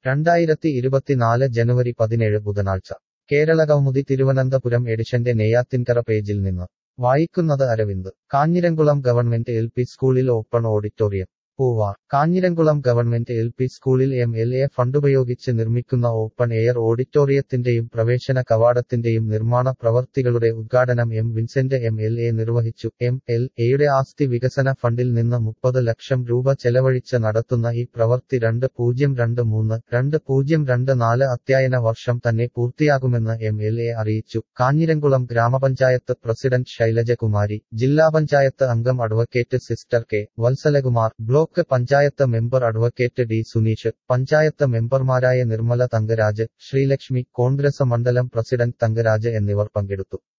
രണ്ടായിരത്തി ഇരുപത്തിനാല് ജനുവരി പതിനേഴ് ബുധനാഴ്ച കേരള കൗമുദി തിരുവനന്തപുരം എഡിഷന്റെ നെയ്യാത്തിൻകര പേജിൽ നിന്ന് വായിക്കുന്നത് Aravind Kanjiramkulam government L P സ്കൂളിൽ open auditorium Poovar Kanjiramkulam government L P സ്കൂളിൽ എം എൽ എ ഫണ്ടുപയോഗിച്ച് നിർമ്മിക്കുന്ന ഓപ്പൺ എയർ ഓഡിറ്റോറിയത്തിന്റെയും പ്രവേശന കവാടത്തിന്റെയും നിർമ്മാണ പ്രവർത്തികളുടെ ഉദ്ഘാടനം M Vincent M L A നിർവഹിച്ചു എം എൽ എയുടെ ആസ്തി വികസന ഫണ്ടിൽ നിന്ന് മുപ്പത് ലക്ഷം രൂപ ചെലവഴിച്ച് നടത്തുന്ന ഈ പ്രവൃത്തി രണ്ട് പൂജ്യം രണ്ട് മൂന്ന് രണ്ട് പൂജ്യം രണ്ട് നാല് അധ്യയന വർഷം തന്നെ പൂർത്തിയാകുമെന്ന് എം എൽ എ അറിയിച്ചു കാഞ്ഞിരംകുളം ഗ്രാമപഞ്ചായത്ത് പ്രസിഡന്റ് ശൈലജകുമാരി ജില്ലാ പഞ്ചായത്ത് അംഗം advocate sister K Vatsalakumar block panchayat member advocate D Suneesh panchayat മെമ്പർമാരായ നിർമ്മല തങ്കരാജ് ശ്രീലക്ഷ്മി കോൺഗ്രസ് മണ്ഡലം പ്രസിഡന്റ് തങ്കരാജ് എന്നിവർ പങ്കെടുത്തു